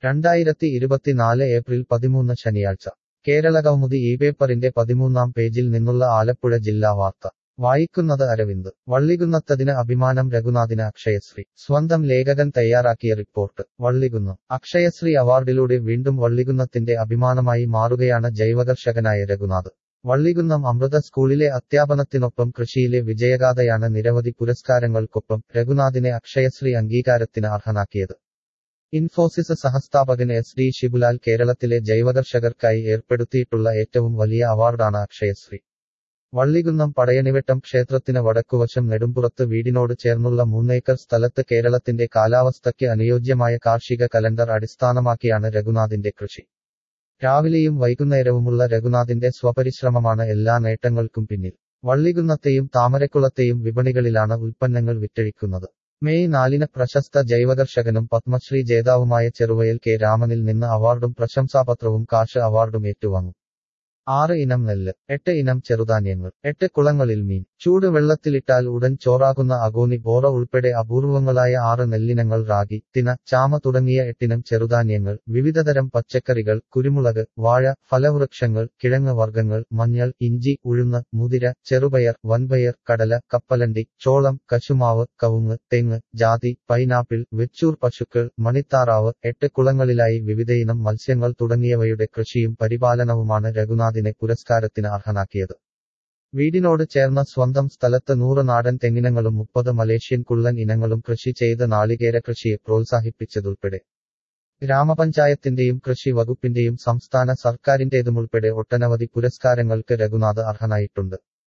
രണ്ടായിരത്തി ഇരുപത്തിനാല് ഏപ്രിൽ പതിമൂന്ന് ശനിയാഴ്ച കേരള കൗമുദി ഈ പേപ്പറിന്റെ പതിമൂന്നാം പേജിൽ നിന്നുള്ള ആലപ്പുഴ ജില്ലാ വാർത്ത വായിക്കുന്നത് അരവിന്ദ് വള്ളികുന്നത്തതിന് അഭിമാനം രഘുനാഥിന് അക്ഷയശ്രീ സ്വന്തം ലേഖകൻ തയ്യാറാക്കിയ റിപ്പോർട്ട് വള്ളികുന്നം അക്ഷയശ്രീ അവാർഡിലൂടെ വീണ്ടും വള്ളികുന്നത്തിന്റെ അഭിമാനമായി മാറുകയാണ് ജൈവകർഷകനായ രഘുനാഥ് വള്ളികുന്നം അമൃത സ്കൂളിലെ അധ്യാപനത്തിനൊപ്പം കൃഷിയിലെ വിജയഗാഥയാണ് നിരവധി പുരസ്കാരങ്ങൾക്കൊപ്പം രഘുനാഥിനെ അക്ഷയശ്രീ അംഗീകാരത്തിന് അർഹനാക്കിയത് ഇൻഫോസിസ് സഹസ്ഥാപകൻ എസ് ഡി ഷിബുലാൽ കേരളത്തിലെ ജൈവകർഷകർക്കായി ഏർപ്പെടുത്തിയിട്ടുള്ള ഏറ്റവും വലിയ അവാർഡാണ് അക്ഷയശ്രീ വള്ളികുന്നം പടയണിവെട്ടം ക്ഷേത്രത്തിന് വടക്കുവശം നെടുമ്പുറത്ത് വീടിനോട് ചേർന്നുള്ള മൂന്നേക്കർ സ്ഥലത്ത് കേരളത്തിന്റെ കാലാവസ്ഥയ്ക്ക് അനുയോജ്യമായ കാർഷിക കലണ്ടർ അടിസ്ഥാനമാക്കിയാണ് രഘുനാഥിന്റെ കൃഷി രാവിലെയും വൈകുന്നേരവുമുള്ള രഘുനാഥിന്റെ സ്വപരിശ്രമമാണ് എല്ലാ നേട്ടങ്ങൾക്കും പിന്നിൽ വള്ളികുന്നത്തെയും താമരക്കുളത്തെയും വിപണികളിലാണ് ഉൽപ്പന്നങ്ങൾ വിറ്റഴിക്കുന്നത് മെയ് നാലിന് പ്രശസ്ത ജൈവകർഷകനും പത്മശ്രീ ജേതാവുമായ ചെറുവയൽ കെ രാമനിൽ നിന്ന് അവാർഡും പ്രശംസാപത്രവും കാശ് അവാർഡും ഏറ്റുവാങ്ങും ആറ് ഇനം നെല്ല് എട്ട് ഇനം ചെറുധാന്യങ്ങൾ എട്ട് കുളങ്ങളിൽ മീൻ ചൂട് വെള്ളത്തിലിട്ടാൽ ഉടൻ ചോറാകുന്ന അഗോനി ബോറ ഉൾപ്പെടെ അപൂർവങ്ങളായ ആറ് നെല്ലിനങ്ങൾ റാഗി തിന ചാമ തുടങ്ങിയ എട്ടിനം ചെറുധാന്യങ്ങൾ വിവിധതരം പച്ചക്കറികൾ കുരുമുളക് വാഴ ഫലവൃക്ഷങ്ങൾ കിഴങ്ങ് വർഗ്ഗങ്ങൾ മഞ്ഞൾ ഇഞ്ചി ഉഴുന്ന് മുതിര ചെറുപയർ വൻപയർ കടല കപ്പലണ്ടി ചോളം കശുമാവ് കവുങ്ങ് തെങ്ങ് ജാതി പൈനാപ്പിൾ വെച്ചൂർ പശുക്കൾ മണിത്താറാവ് എട്ട് കുളങ്ങളിലായി വിവിധയിനം മത്സ്യങ്ങൾ തുടങ്ങിയവയുടെ കൃഷിയും പരിപാലനവുമാണ് രഘുനാഥ് അതിനെ പുരസ്കാരത്തിന് അർഹനാക്കിയത് വീടിനോട് ചേർന്ന സ്വന്തം സ്ഥലത്ത് നൂറ് നാടൻ തെങ്ങിനങ്ങളും മുപ്പത് മലേഷ്യൻ കുള്ളൻ ഇനങ്ങളും കൃഷി ചെയ്ത് നാളികേര കൃഷിയെ പ്രോത്സാഹിപ്പിച്ചതുൾപ്പെടെ ഗ്രാമപഞ്ചായത്തിന്റെയും കൃഷി വകുപ്പിന്റെയും സംസ്ഥാന സർക്കാരിന്റേതുമുൾപ്പെടെ ഒട്ടനവധി പുരസ്കാരങ്ങൾക്ക് രഘുനാഥ് അർഹനായിട്ടുണ്ട്